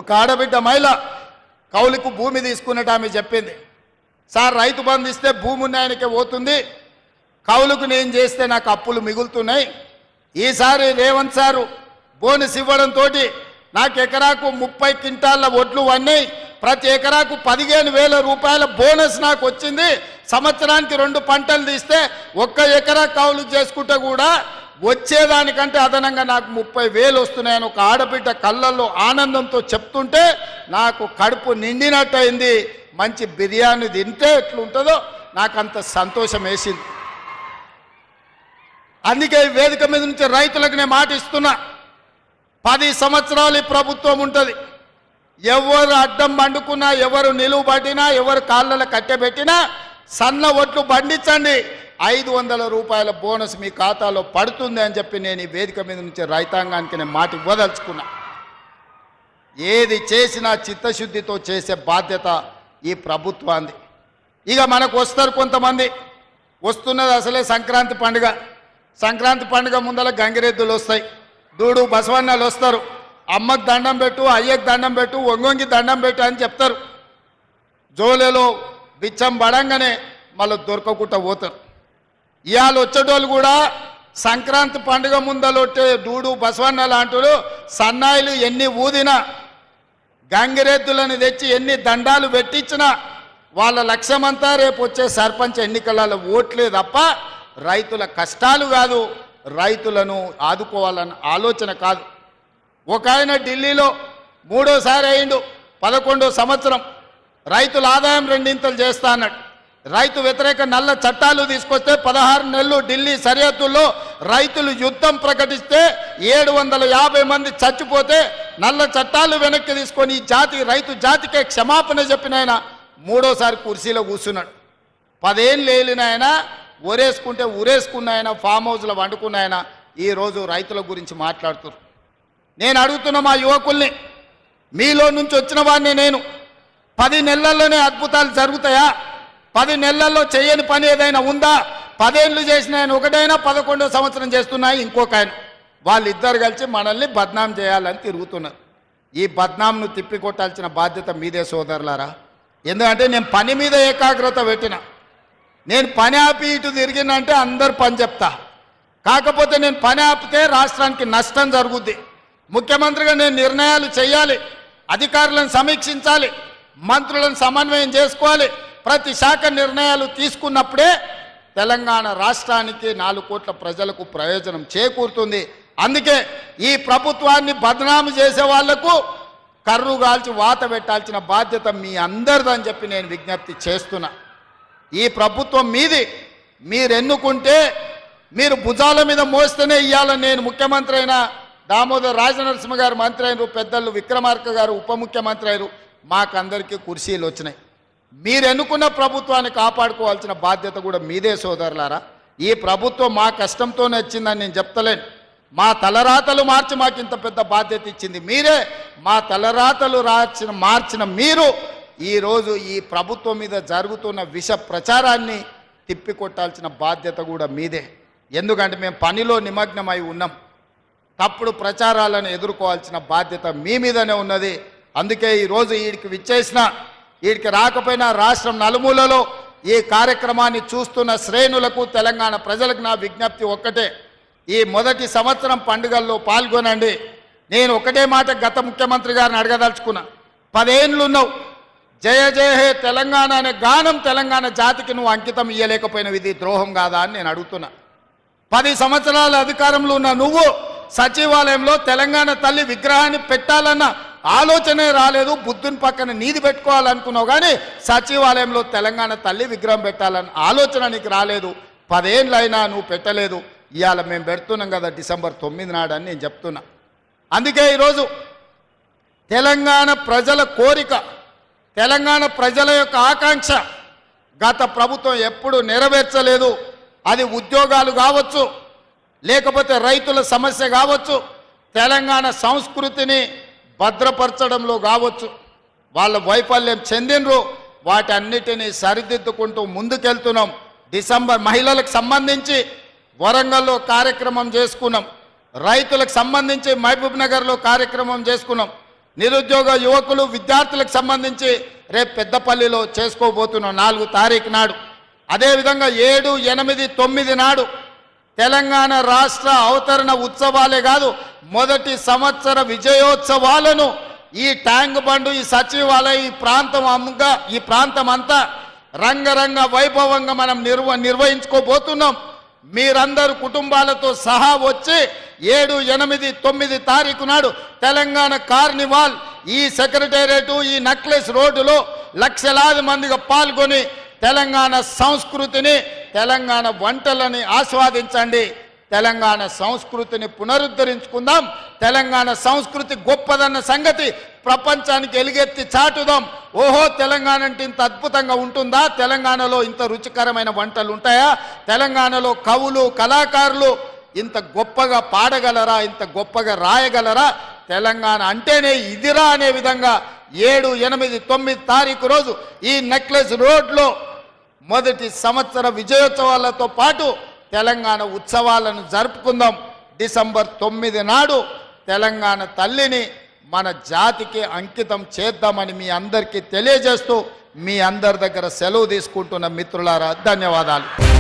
ఒక ఆడబిడ్డ మహిళ కౌలుకు భూమి తీసుకున్నట్టు ఆమె చెప్పింది సార్ రైతు బంధు ఇస్తే భూమి ఉన్న ఆయనకే పోతుంది కౌలుకు నేను చేస్తే నాకు అప్పులు మిగులుతున్నాయి ఈసారి రేవంత్ సారు బోనస్ ఇవ్వడంతో నాకు ఎకరాకు ముప్పై క్వింటాళ్ళ ఒడ్లు వన్నాయి ప్రతి ఎకరాకు పదిహేను వేల రూపాయల బోనస్ నాకు వచ్చింది సంవత్సరానికి రెండు పంటలు తీస్తే ఒక్క ఎకరా కౌలు చేసుకుంటే కూడా వచ్చేదానికంటే అదనంగా నాకు ముప్పై వేలు వస్తున్నాయని ఒక ఆడబిడ్డ కళ్ళల్లో ఆనందంతో చెప్తుంటే నాకు కడుపు నిండినట్టు అయింది మంచి బిర్యానీ తింటే ఎట్లుంటుందో నాకు అంత సంతోషం వేసింది అందుకే ఈ వేదిక మీద నుంచి రైతులకు నేను మాట ఇస్తున్నా పది సంవత్సరాలు ఈ ప్రభుత్వం ఉంటుంది ఎవరు అడ్డం పండుకున్నా ఎవరు నిలువు పట్టినా ఎవరు కాళ్ళలో కట్టెబెట్టినా సన్న ఒట్లు పండించండి ఐదు వందల రూపాయల బోనస్ మీ ఖాతాలో పడుతుంది అని చెప్పి నేను ఈ వేదిక మీద నుంచి రైతాంగానికి నేను మాట ఇవ్వదలుచుకున్నా ఏది చేసినా చిత్తశుద్ధితో చేసే బాధ్యత ఈ ప్రభుత్వాన్ని ఇక మనకు వస్తారు కొంతమంది వస్తున్నది అసలే సంక్రాంతి పండుగ సంక్రాంతి పండుగ ముందర గంగిరెద్దులు వస్తాయి దూడు బసవన్నలు వస్తారు అమ్మకు దండం పెట్టు అయ్యకు దండం పెట్టు ఒంగొంగి దండం పెట్టు అని చెప్తారు జోలెలో బిచ్చం పడంగానే మళ్ళీ దొరకకుండా పోతారు ఇవాళ వచ్చేటోళ్ళు కూడా సంక్రాంతి పండుగ ముందలొట్టే దూడు బసవన్న లాంటి సన్నాయిలు ఎన్ని ఊదినా గంగిరెద్దులను తెచ్చి ఎన్ని దండాలు పెట్టించినా వాళ్ళ లక్ష్యమంతా రేపు వచ్చే సర్పంచ్ ఎన్నికలలో ఓట్లే తప్ప రైతుల కష్టాలు కాదు రైతులను ఆదుకోవాలన్న ఆలోచన కాదు ఒక ఆయన ఢిల్లీలో మూడోసారి అయిండు పదకొండో సంవత్సరం రైతుల ఆదాయం రెండింతలు చేస్తా అన్నాడు రైతు వ్యతిరేక నల్ల చట్టాలు తీసుకొస్తే పదహారు నెలలు ఢిల్లీ సరిహద్దుల్లో రైతులు యుద్ధం ప్రకటిస్తే ఏడు వందల యాభై మంది చచ్చిపోతే నల్ల చట్టాలు వెనక్కి తీసుకొని ఈ జాతి రైతు జాతికే క్షమాపణ చెప్పిన ఆయన మూడోసారి కుర్చీలో కూర్చున్నాడు పదేళ్ళు ఏలిన ఆయన ఊరేసుకుంటే ఊరేసుకున్న ఆయన ఫామ్ హౌస్లో వండుకున్న ఆయన ఈరోజు రైతుల గురించి మాట్లాడుతున్నారు నేను అడుగుతున్న మా యువకుల్ని మీలో నుంచి వచ్చిన వాడిని నేను పది నెలల్లోనే అద్భుతాలు జరుగుతాయా పది నెలల్లో చేయని పని ఏదైనా ఉందా పదేళ్ళు చేసిన ఆయన ఒకటైనా పదకొండో సంవత్సరం చేస్తున్నాయి ఇంకొక ఆయన వాళ్ళిద్దరు కలిసి మనల్ని బద్నాం చేయాలని తిరుగుతున్నారు ఈ బద్నాంను తిప్పికొట్టాల్సిన బాధ్యత మీదే సోదరులారా ఎందుకంటే నేను పని మీద ఏకాగ్రత పెట్టిన నేను పని ఆపి ఇటు తిరిగినంటే అందరు పని చెప్తా కాకపోతే నేను పని ఆపితే రాష్ట్రానికి నష్టం జరుగుద్ది ముఖ్యమంత్రిగా నేను నిర్ణయాలు చేయాలి అధికారులను సమీక్షించాలి మంత్రులను సమన్వయం చేసుకోవాలి ప్రతి శాఖ నిర్ణయాలు తీసుకున్నప్పుడే తెలంగాణ రాష్ట్రానికి నాలుగు కోట్ల ప్రజలకు ప్రయోజనం చేకూరుతుంది అందుకే ఈ ప్రభుత్వాన్ని బదనాము చేసే వాళ్లకు కర్రు కాల్చి వాత పెట్టాల్సిన బాధ్యత మీ అందరిదని చెప్పి నేను విజ్ఞప్తి చేస్తున్నా ఈ ప్రభుత్వం మీది మీరు ఎన్నుకుంటే మీరు భుజాల మీద మోస్తేనే ఇవ్వాలని నేను ముఖ్యమంత్రి అయినా దామోదర్ రాజనరసింహ గారు మంత్రి అయినరు పెద్దలు విక్రమార్క గారు ఉప ముఖ్యమంత్రి అయినరు మాకందరికీ కుర్చీలు వచ్చినాయి మీరు ఎన్నుకున్న ప్రభుత్వాన్ని కాపాడుకోవాల్సిన బాధ్యత కూడా మీదే సోదరులారా ఈ ప్రభుత్వం మా కష్టంతోనే వచ్చిందని నేను చెప్తలేను మా తలరాతలు మార్చి మాకు ఇంత పెద్ద బాధ్యత ఇచ్చింది మీరే మా తలరాతలు రాచిన మార్చిన మీరు ఈరోజు ఈ ప్రభుత్వం మీద జరుగుతున్న విష ప్రచారాన్ని తిప్పికొట్టాల్సిన బాధ్యత కూడా మీదే ఎందుకంటే మేము పనిలో నిమగ్నమై ఉన్నాం తప్పుడు ప్రచారాలను ఎదుర్కోవాల్సిన బాధ్యత మీ మీదనే ఉన్నది అందుకే ఈరోజు వీడికి విచ్చేసిన వీడికి రాకపోయినా రాష్ట్రం నలుమూలలో ఈ కార్యక్రమాన్ని చూస్తున్న శ్రేణులకు తెలంగాణ ప్రజలకు నా విజ్ఞప్తి ఒక్కటే ఈ మొదటి సంవత్సరం పండుగల్లో పాల్గొనండి నేను ఒకటే మాట గత ముఖ్యమంత్రి గారిని అడగదలుచుకున్నా పదేళ్ళు ఉన్నావు జయ జయ హే తెలంగాణ అనే గానం తెలంగాణ జాతికి నువ్వు అంకితం ఇయ్యలేకపోయినవి ఇది ద్రోహం కాదా అని నేను అడుగుతున్నా పది సంవత్సరాల అధికారంలో ఉన్న నువ్వు సచివాలయంలో తెలంగాణ తల్లి విగ్రహాన్ని పెట్టాలన్న ఆలోచనే రాలేదు బుద్ధుని పక్కన నీది పెట్టుకోవాలనుకున్నావు కానీ సచివాలయంలో తెలంగాణ తల్లి విగ్రహం పెట్టాలన్న ఆలోచన నీకు రాలేదు పదేళ్ళైనా నువ్వు పెట్టలేదు ఇవాళ మేము పెడుతున్నాం కదా డిసెంబర్ తొమ్మిది నాడని నేను చెప్తున్నా అందుకే ఈరోజు తెలంగాణ ప్రజల కోరిక తెలంగాణ ప్రజల యొక్క ఆకాంక్ష గత ప్రభుత్వం ఎప్పుడు నెరవేర్చలేదు అది ఉద్యోగాలు కావచ్చు లేకపోతే రైతుల సమస్య కావచ్చు తెలంగాణ సంస్కృతిని భద్రపరచడంలో కావచ్చు వాళ్ళ వైఫల్యం చెందినరు వాటన్నిటినీ సరిదిద్దుకుంటూ ముందుకెళ్తున్నాం డిసెంబర్ మహిళలకు సంబంధించి వరంగల్లో కార్యక్రమం చేసుకున్నాం రైతులకు సంబంధించి మహబూబ్ నగర్లో కార్యక్రమం చేసుకున్నాం నిరుద్యోగ యువకులు విద్యార్థులకు సంబంధించి రేపు పెద్దపల్లిలో చేసుకోబోతున్నాం నాలుగు తారీఖు నాడు అదేవిధంగా ఏడు ఎనిమిది తొమ్మిది నాడు తెలంగాణ రాష్ట్ర అవతరణ ఉత్సవాలే కాదు మొదటి సంవత్సర విజయోత్సవాలను ఈ ట్యాంక్ బండు ఈ సచివాలయం ఈ ప్రాంతం అమ్ముగా ఈ ప్రాంతం అంతా రంగరంగ వైభవంగా మనం నిర్వ నిర్వహించుకోబోతున్నాం మీరందరూ కుటుంబాలతో సహా వచ్చి ఏడు ఎనిమిది తొమ్మిది తారీఖు నాడు తెలంగాణ కార్నివాల్ ఈ సెక్రటేరియట్ ఈ నక్లెస్ రోడ్డులో లక్షలాది మందిగా పాల్గొని తెలంగాణ సంస్కృతిని తెలంగాణ వంటలని ఆస్వాదించండి తెలంగాణ సంస్కృతిని పునరుద్ధరించుకుందాం తెలంగాణ సంస్కృతి గొప్పదన్న సంగతి ప్రపంచానికి ఎలుగెత్తి చాటుదాం ఓహో తెలంగాణ అంటే ఇంత అద్భుతంగా ఉంటుందా తెలంగాణలో ఇంత రుచికరమైన వంటలు ఉంటాయా తెలంగాణలో కవులు కళాకారులు ఇంత గొప్పగా పాడగలరా ఇంత గొప్పగా రాయగలరా తెలంగాణ అంటేనే ఇదిరా అనే విధంగా ఏడు ఎనిమిది తొమ్మిది తారీఖు రోజు ఈ నెక్లెస్ రోడ్లో మొదటి సంవత్సర విజయోత్సవాలతో పాటు తెలంగాణ ఉత్సవాలను జరుపుకుందాం డిసెంబర్ తొమ్మిది నాడు తెలంగాణ తల్లిని మన జాతికి అంకితం చేద్దామని మీ అందరికీ తెలియజేస్తూ మీ అందరి దగ్గర సెలవు తీసుకుంటున్న మిత్రులారా ధన్యవాదాలు